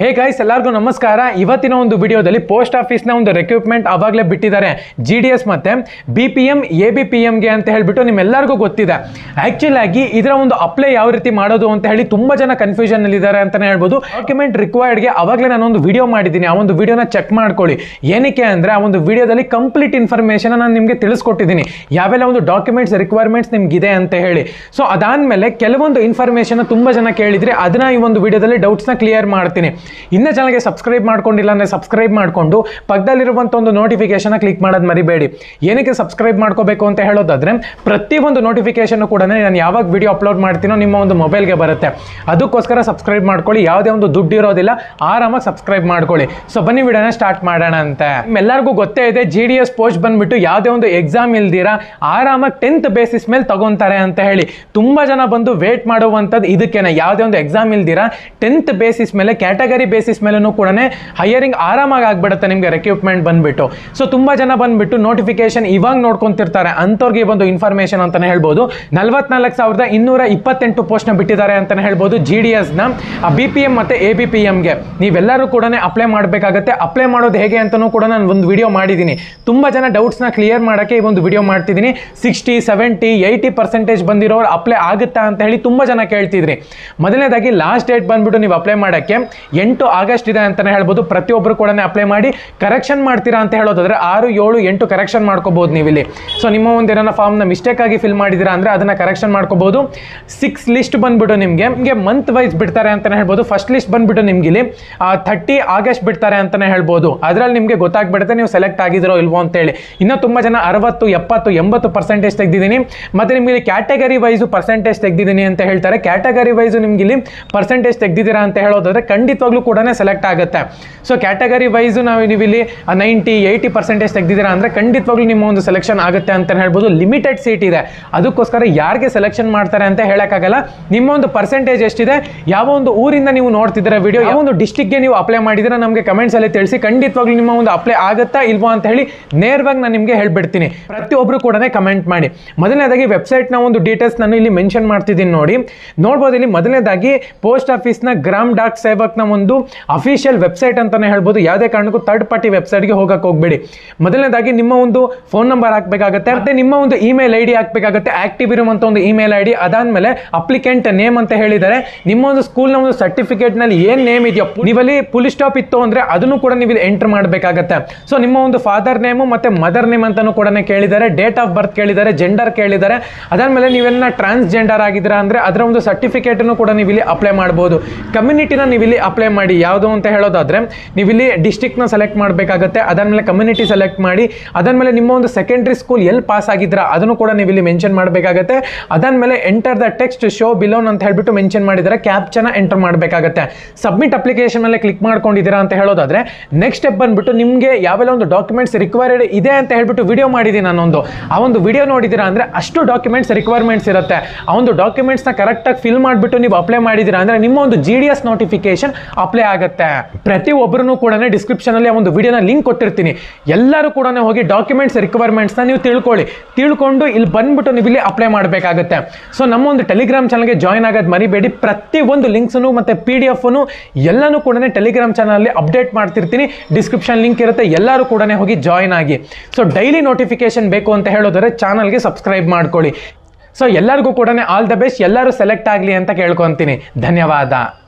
hey guys ಎಲ್ಲರಿಗೂ ನಮಸ್ಕಾರ ಇವತ್ತಿನ ಒಂದು ವಿಡಿಯೋದಲ್ಲಿ ಪೋಸ್ಟ್ ಆಫೀಸ್ನ ಒಂದು ರೆಕ್ರೂಟ್ಮೆಂಟ್ ಅವಾಗಲೇ ಬಿಟ್ಟಿದ್ದಾರೆ ಜಿ ಡಿ ಎಸ್ ಮತ್ತು B P M A B P ಎಮ್ಗೆ ಅಂತ ಹೇಳ್ಬಿಟ್ಟು ನಿಮ್ಮೆಲ್ಲರಿಗೂ ಗೊತ್ತಿದೆ ಆ್ಯಕ್ಚುಲ್ ಆಗಿ ಇದರ ಒಂದು ಅಪ್ಲೈ ಯಾವ ರೀತಿ ಮಾಡೋದು ಅಂತ ಹೇಳಿ ತುಂಬ ಜನ ಕನ್ಫ್ಯೂಷನ್ ಇದ್ದಾರೆ ಅಂತಲೇ ಹೇಳ್ಬೋದು ಡಾಕ್ಯುಮೆಂಟ್ ರಿಕ್ವೈರ್ಡ್ಗೆ ಅವಾಗಲೇ ನಾನೊಂದು ವಿಡಿಯೋ ಮಾಡಿದ್ದೀನಿ ಆ ಒಂದು ವಿಡಿಯೋನ ಚೆಕ್ ಮಾಡ್ಕೊಳ್ಳಿ ಏನಕ್ಕೆ ಅಂದರೆ ಆ ಒಂದು ವಿಡಿಯೋದಲ್ಲಿ ಕಂಪ್ಲೀಟ್ ಇನ್ಫಾರ್ಮೇಷನ್ ನಾನು ನಿಮಗೆ ತಿಳಿಸ್ಕೊಟ್ಟಿದ್ದೀನಿ ಯಾವೆಲ್ಲ ಒಂದು ಡಾಕ್ಯುಮೆಂಟ್ಸ್ ರಿಕ್ವೈರ್ಮೆಂಟ್ಸ್ ನಿಮ್ಗಿದೆ ಅಂತ ಹೇಳಿ ಸೊ ಅದಾದಮೇಲೆ ಕೆಲವೊಂದು ಇನ್ಫಾರ್ಮೇಷನ್ ತುಂಬ ಜನ ಕೇಳಿದ್ರೆ ಅದನ್ನ ಈ ಒಂದು ವಿಡಿಯೋದಲ್ಲಿ ಡೌಟ್ಸ್ನ ಕ್ಲಿಯರ್ ಮಾಡ್ತೀನಿ ಇನ್ನ ಚಾನಲ್ಗೆ ಸಬ್ಸ್ಕ್ರೈಬ್ ಮಾಡ್ಕೊಂಡಿಲ್ಲ ಅಂದರೆ ಸಬ್ಸ್ಕ್ರೈಬ್ ಮಾಡಿಕೊಂಡು ಪಕ್ಕದಲ್ಲಿರುವಂಥ ಒಂದು ನೋಟಿಫಿಕೇಶನ್ ಕ್ಲಿಕ್ ಮಾಡೋದು ಮರಿಬೇಡಿ ಏನಕ್ಕೆ ಸಬ್ಸ್ಕ್ರೈಬ್ ಮಾಡ್ಕೋಬೇಕು ಅಂತ ಹೇಳೋದಾದ್ರೆ ಪ್ರತಿಯೊಂದು ನೋಟಿಫಿಕೇಶನ್ ಕೂಡ ನಾನು ಯಾವಾಗ ವಿಡಿಯೋ ಅಪ್ಲೋಡ್ ಮಾಡ್ತೀನೋ ನಿಮ್ಮ ಒಂದು ಮೊಬೈಲ್ಗೆ ಬರುತ್ತೆ ಅದಕ್ಕೋಸ್ಕರ ಸಬ್ಸ್ಕ್ರೈಬ್ ಮಾಡ್ಕೊಳ್ಳಿ ಯಾವುದೇ ಒಂದು ದುಡ್ಡು ಇರೋದಿಲ್ಲ ಆರಾಮಾಗಿ ಸಬ್ಸ್ಕ್ರೈಬ್ ಮಾಡ್ಕೊಳ್ಳಿ ಸೊ ಬನ್ನಿ ವಿಡಿಯೋನ ಸ್ಟಾರ್ಟ್ ಮಾಡೋಣ ಅಂತ ಎಲ್ಲರಿಗೂ ಗೊತ್ತೇ ಇದೆ ಜಿ ಡಿ ಎಸ್ ಪೋಸ್ಟ್ ಬಂದ್ಬಿಟ್ಟು ಯಾವುದೇ ಒಂದು ಎಕ್ಸಾಮ್ ಇಲ್ದಿರಾ ಆರಾಮಾಗಿ ಟೆಂತ್ ಬೇಸಿಸ್ ಮೇಲೆ ತಗೊಂತಾರೆ ಅಂತ ಹೇಳಿ ತುಂಬ ಜನ ಬಂದು ವೇಟ್ ಮಾಡುವಂಥದ್ದು ಇದಕ್ಕೇನೆ ಯಾವುದೇ ಒಂದು ಎಕ್ಸಾಮ್ ಇಲ್ದಿರಾ ಟೆಂತ್ ಬೇಸಿಸ್ ಮೇಲೆ ಕ್ಯಾಟಗರಿ ಬೇಸಿಸ್ ಮೇಲೂ ಕೂಡ ಹೈಯರಿಂಗ್ ಆರಾಮಾಗಿ ಆಗ್ಬಿಡುತ್ತೆ ನಿಮಗೆ ರೆಕ್ರೂಟ್ಮೆಂಟ್ ಬಂದ್ಬಿಟ್ಟು ಸೊ ತುಂಬ ಜನ ಬಂದ್ಬಿಟ್ಟು ನೋಟಿಫಿಕೇಶನ್ ಇವಾಗ ನೋಡ್ಕೊಂತಿರ್ತಾರೆ ಅಂಥವ್ರಿಗೆ ಒಂದು ಇನ್ಫಾರ್ಮೇಷನ್ ಅಂತಾನೆ ಹೇಳ್ಬೋದು ನಲ್ವತ್ನಾಲ್ಕು ಸಾವಿರದ ಇನ್ನೂರ ಇಪ್ಪತ್ತೆಂಟು ಪೋಸ್ಟ್ನ ಬಿಟ್ಟಿದ್ದಾರೆ ಅಂತಾನೆ ಹೇಳ್ಬೋದು ಜಿ ಡಿ ಎಸ್ನ ಬಿ ಪಿ ಎಮ್ ಮತ್ತು ಎ ಬಿ ಪಿ ಎಮ್ಗೆ ನೀವೆಲ್ಲರೂ ಕೂಡ ಅಪ್ಲೈ ಮಾಡಬೇಕಾಗತ್ತೆ ಅಪ್ಲೈ ಮಾಡೋದು ಹೇಗೆ ಅಂತಲೂ ಕೂಡ ನಾನು ಒಂದು ವಿಡಿಯೋ ಮಾಡಿದ್ದೀನಿ ತುಂಬ ಜನ ಡೌಟ್ಸ್ನ ಕ್ಲಿಯರ್ ಮಾಡೋಕ್ಕೆ ಈ ಒಂದು ವಿಡಿಯೋ ಮಾಡ್ತಿದ್ದೀನಿ ಸಿಕ್ಸ್ಟಿ ಸೆವೆಂಟಿ ಏಯ್ಟಿ ಪರ್ಸೆಂಟೇಜ್ ಬಂದಿರೋರು ಅಪ್ಲೈ ಆಗುತ್ತಾ ಅಂತ ಹೇಳಿ ತುಂಬ ಜನ ಕೇಳ್ತಿದ್ರಿ ಮೊದಲನೇದಾಗಿ ಲಾಸ್ಟ್ ಡೇಟ್ ಬಂದ್ಬಿಟ್ಟು ನೀವು ಅಪ್ಲೈ ಮಾಡೋಕ್ಕೆ ಎಂಟು ಆಗಸ್ಟ್ ಇದೆ ಅಂತಲೇ ಹೇಳ್ಬೋದು ಪ್ರತಿಯೊಬ್ಬರು ಕೂಡ ಅಪ್ಲೈ ಮಾಡಿ ಕರೆಕ್ಷನ್ ಮಾಡ್ತೀರಾ ಅಂತ ಹೇಳೋದಾದ್ರೆ ಆರು ಏಳು ಎಂಟು ಕರೆಕ್ಷನ್ ಮಾಡ್ಕೋಬೋದು ನೀವು ಇಲ್ಲಿ ಸೊ ನಿಮ್ಮ ಒಂದು ಏನಾರ ಫಾರ್ಮ್ನ ಮಿಸ್ಟೇಕ್ ಆಗಿ ಫಿಲ್ ಮಾಡಿದ್ದೀರಾ ಅಂದರೆ ಅದನ್ನು ಕರೆಕ್ಷನ್ ಮಾಡ್ಕೋಬೋದು ಸಿಕ್ಸ್ ಲಿಸ್ಟ್ ಬಂದ್ಬಿಟ್ಟು ನಿಮಗೆ ನಿಮಗೆ ಮಂತ್ ವೈಸ್ ಬಿಡ್ತಾರೆ ಅಂತಲೇ ಹೇಳ್ಬೋದು ಫಸ್ಟ್ ಲಿಸ್ಟ್ ಬಂದ್ಬಿಟ್ಟು ನಿಮ್ಗೆ ಇಲ್ಲಿ ಥರ್ಟಿ ಆಗಸ್ಟ್ ಬಿಡ್ತಾರೆ ಅಂತಲೇ ಹೇಳ್ಬೋದು ಅದರಲ್ಲಿ ನಿಮಗೆ ಗೊತ್ತಾಗ್ಬಿಡುತ್ತೆ ನೀವು ಸೆಲೆಕ್ಟ್ ಆಗಿದ್ರೋ ಇಲ್ವೋ ಅಂತೇಳಿ ಇನ್ನೂ ತುಂಬ ಜನ ಅರವತ್ತು ಎಪ್ಪತ್ತು ಎಂಬತ್ತು ಪರ್ಸೆಂಟೇಜ್ ತೆಗೆದಿದ್ದೀನಿ ಮತ್ತು ನಿಮಗೆ ಇಲ್ಲಿ ಕ್ಯಾಟಗರಿ ವೈಸು ಪರ್ಸೆಂಟೇಜ್ ತೆಗೆದಿದ್ದೀನಿ ಅಂತ ಹೇಳ್ತಾರೆ ಕ್ಯಾಟಗರಿ ವೈಸು ನಿಮ್ಗೆ ಇಲ್ಲಿ ಪರ್ಸೆಂಟೇಜ್ ತೆಗೆದಿದ್ದೀರಾ ಅಂತ ಹೇಳೋದಾದ್ರೆ ಖಂಡಿತವಾಗ್ಲೂ ಕೂಡ ಸೆಲೆಕ್ಟ್ ಆಗುತ್ತೆ ಸೊ ಕ್ಯಾಟಗರಿ ವೈಸು ನಾವು ನೀವು ಇಲ್ಲಿ ನೈಂಟಿ ಏಯ್ಟಿ ಪರ್ಸೆಂಟೇಜ್ ತೆಗೆದಿದ್ದೀರಾ ಅಂದರೆ ಖಂಡಿತವಾಗ್ಲೂ ನಿಮ್ಮ ಒಂದು ಸೆಲೆಕ್ಷನ್ ಆಗುತ್ತೆ ಅಂತ ಹೇಳ್ಬೋದು ಲಿಮಿಟೆಡ್ ಸೀಟ್ ಇದೆ ಅದಕ್ಕೋಸ್ಕರ ಯಾರಿಗೆ ಸೆಲೆಕ್ಷನ್ ಮಾಡ್ತಾರೆ ಅಂತ ಹೇಳೋಕ್ಕಾಗಲ್ಲ ನಿಮ್ಮ ಒಂದು ಪರ್ಸೆಂಟೇಜ್ ಎಷ್ಟಿದೆ ಯಾವ ಒಂದು ಊರಿಂದ ನೀವು ನೋಡ್ತಿದ್ದೀರಾ ವಿಡಿಯೋ ಯಾವ ಒಂದು ಡಿಸ್ಟಿಕ್ಗೆ ನೀವು ಅಪ್ಲೈ ಮಾಡಿದ್ರೆ ನಮಗೆ ಕಮೆಂಟ್ಸ್ ಅಲ್ಲಿ ತಿಳಿಸಿ ಖಂಡಿತವಾಗ್ಲೂ ನಿಮ್ಮ ಒಂದು ಅಪ್ಲೈ ಆಗುತ್ತಾ ಇಲ್ವೋ ಅಂತ ಹೇಳಿ ನೇರವಾಗಿ ನಾನು ನಿಮಗೆ ಹೇಳ್ಬಿಡ್ತೀನಿ ಪ್ರತಿಯೊಬ್ಬರು ಕೂಡ ಕಮೆಂಟ್ ಮಾಡಿ ಮೊದಲನೇದಾಗಿ ವೆಬ್ಸೈಟ್ನ ಒಂದು ಡೀಟೇಲ್ಸ್ ನಾನು ಇಲ್ಲಿ ಮೆನ್ಷನ್ ಮಾಡ್ತಿದ್ದೀನಿ ನೋಡಿ ನೋಡ್ಬೋದು ಇಲ್ಲಿ ಮೊದಲನೇದಾಗಿ ಪೋಸ್ಟ್ ಆಫೀಸ್ನ ಗ್ರಾಮ್ ಡಾಕ್ ಸೇವಕ್ನ ಒಂದು ಅಫಿಷಿಯಲ್ ವೆಬ್ಸೈಟ್ ಅಂತಾನೆ ಹೇಳ್ಬೋದು ಯಾವುದೇ ಕಾರಣಕ್ಕೂ ಥರ್ಡ್ ಪಾರ್ಟಿ ವೆಬ್ಸೈಟ್ಗೆ ಹೋಗಕ್ಕೆ ಹೋಗಬೇಡಿ ಮೊದಲನೇದಾಗಿ ನಿಮ್ಮ ಒಂದು ಫೋನ್ ನಂಬರ್ ಹಾಕಬೇಕಾಗುತ್ತೆ ಮತ್ತೆ ನಿಮ್ಮ ಒಂದು ಇಮೇಲ್ ಐ ಡಿ ಹಾಕಬೇಕಾಗುತ್ತೆ ಆಕ್ಟಿವ್ ಇರುವಂಥ ಒಂದು ಇಮೇಲ್ ಐ ಡಿ ಅದಾದಮೇಲೆ ಅಪ್ಲಿಕೆಂಟ್ ನೇಮ್ ಅಂತ ಹೇಳಿದ್ದಾರೆ ನಿಮ್ಮ ಒಂದು ಸ್ಕೂಲ್ನ ಒಂದು ಸರ್ಟಿಫಿಕೇಟ್ನಲ್ಲಿ ಏನು ನೇಮ್ ಇದೆಯೋ ನೀವಲ್ಲಿ ಪುಲ್ ಸ್ಟಾಪ್ ಇತ್ತು ಅಂದರೆ ಅದನ್ನು ಕೂಡ ನೀವು ಇಲ್ಲಿ ಎಂಟರ್ ಮಾಡಬೇಕಾಗತ್ತೆ ಸೊ ನಿಮ್ಮ ಒಂದು ಫಾದರ್ ನೇಮು ಮತ್ತು ಮದರ್ ನೇಮ್ ಅಂತಾನು ಕೂಡ ಕೇಳಿದ್ದಾರೆ ಡೇಟ್ ಆಫ್ ಬರ್ತ್ ಕೇಳಿದ್ದಾರೆ ಜೆಂಡರ್ ಕೇಳಿದ್ದಾರೆ ಅದಾದಮೇಲೆ ನೀವೆಲ್ಲ ಟ್ರಾನ್ಸ್ಜೆಂಡರ್ ಆಗಿದ್ದೀರಾ ಅಂದರೆ ಅದರ ಒಂದು ಸರ್ಟಿಫಿಕೇಟನ್ನು ಕೂಡ ನೀವು ಇಲ್ಲಿ ಅಪ್ಲೈ ಮಾಡ್ಬೋದು ಕಮ್ಯುನಿಟಿನ ನೀವು ಇಲ್ಲಿ ಅಪ್ಲೈ ಮಾಡಿ ಯಾವುದು ಅಂತ ಹೇಳೋದಾದ್ರೆ ನೀವು ಇಲ್ಲಿ ಡಿಸ್ಟಿಕ್ನ ಸೆಲೆಕ್ಟ್ ಮಾಡಬೇಕಾಗತ್ತೆ ಅದಾದಮೇಲೆ ಕಮ್ಯುನಿಟಿ ಸೆಲೆಕ್ಟ್ ಮಾಡಿ ಅದಾದಮೇಲೆ ನಿಮ್ಮ ಒಂದು ಸೆಕೆಂಡ್ರಿ ಸ್ಕೂಲ್ ಎಲ್ಲಿ ಪಾಸ್ ಆಗಿದ್ದೀರಾ ಅದನ್ನು ಕೂಡ ನೀವು ಇಲ್ಲಿ ಮೆನ್ಷನ್ ಮಾಡಬೇಕಾಗತ್ತೆ ಅದಾದಮೇಲೆ enter the text shown below ಅಂತ ಹೇಳ್ಬಿಟ್ಟು ಮೆನ್ಷನ್ ಮಾಡಿದ್ದಾರೆ ಕ್ಯಾಪ್ಚನ ಎಂಟರ್ ಮಾಡಬೇಕಾಗತ್ತೆ ಸಬ್ಮಿಟ್ ಅಪ್ಲಿಕೇಶನ್ ಮೇಲೆ ಕ್ಲಿಕ್ ಮಾಡ್ಕೊಂಡಿದ್ದೀರಾ ಅಂತ ಹೇಳೋದಾದ್ರೆ ನೆಕ್ಸ್ಟ್ ಸ್ಟೆಪ್ ಬಂದ್ಬಿಟ್ಟು ನಿಮಗೆ ಯಾವೆಲ್ಲ ಒಂದು ಡಾಕ್ಯುಮೆಂಟ್ಸ್ ರಿಕ್ವೈರ್ಡ್ ಇದೆ ಅಂತ ಹೇಳ್ಬಿಟ್ಟು ವಿಡಿಯೋ ಮಾಡಿದ್ದೀನಿ ನಾನೊಂದು ಆ ಒಂದು ವಿಡಿಯೋ ನೋಡಿದ್ದೀರಾ ಅಂದರೆ ಅಷ್ಟು ಡಾಕ್ಯುಮೆಂಟ್ಸ್ ರಿಕ್ವೈರ್ಮೆಂಟ್ಸ್ ಇರುತ್ತೆ ಆ ಒಂದು ಡಾಕ್ಯುಮೆಂಟ್ಸ್ನ ಕರೆಕ್ಟಾಗಿ ಫಿಲ್ ಮಾಡಿಬಿಟ್ಟು ನೀವು ಅಪ್ಲೈ ಮಾಡಿದ್ದೀರಾ ಅಂದರೆ ನಿಮ್ಮ ಒಂದು G D S notification apply ಆಗುತ್ತೆ ಪ್ರತಿಯೊಬ್ಬರೂ ಕೂಡ ಡಿಸ್ಕ್ರಿಪ್ಷನಲ್ಲಿ ಆ ಒಂದು ವಿಡಿಯೋನ ಲಿಂಕ್ ಕೊಟ್ಟಿರ್ತೀನಿ ಎಲ್ಲರೂ ಕೂಡ ಹೋಗಿ ಡಾಕ್ಯುಮೆಂಟ್ಸ್ ರಿಕ್ವೈರ್ಮೆಂಟ್ಸ್ನ ನೀವು ತಿಳ್ಕೊಳ್ಳಿ ತಿಳ್ಕೊಂಡು ಇಲ್ಲಿ ಬಂದ್ಬಿಟ್ಟು ನೀವು ಇಲ್ಲಿ ಅಪ್ಲೈ ಮಾಡಬೇಕಾಗುತ್ತೆ ಸೊ ನಮ್ಮ ಒಂದು ಟೆಲಿಗ್ರಾಮ್ ಚಾನಲ್ಗೆ ಜಾಯ್ನ್ ಆಗೋದು ಮರಿಬೇಡಿ ಪ್ರತಿಯೊಂದು ಲಿಂಕ್ಸನ್ನು ಮತ್ತು ಪಿ ಡಿ ಎಫನ್ನು ಎಲ್ಲನೂ ಕೂಡ ಟೆಲಿಗ್ರಾಮ್ ಚಾನಲಲ್ಲಿ ಅಪ್ಡೇಟ್ ಮಾಡ್ತಿರ್ತೀನಿ ಡಿಸ್ಕ್ರಿಪ್ಷನ್ ಲಿಂಕ್ ಇರುತ್ತೆ ಎಲ್ಲರೂ ಕೂಡ ಹೋಗಿ ಜಾಯ್ನ್ ಆಗಿ ಸೊ ಡೈಲಿ ನೋಟಿಫಿಕೇಶನ್ ಬೇಕು ಅಂತ ಹೇಳೋದಾದ್ರೆ ಚಾನಲ್ಗೆ ಸಬ್ಸ್ಕ್ರೈಬ್ ಮಾಡ್ಕೊಳ್ಳಿ ಸೊ ಎಲ್ಲರಿಗೂ ಕೂಡ ಆಲ್ ದ ಬೆಸ್ಟ್ ಎಲ್ಲರೂ ಸೆಲೆಕ್ಟ್ ಆಗಲಿ ಅಂತ ಕೇಳ್ಕೊತೀನಿ ಧನ್ಯವಾದ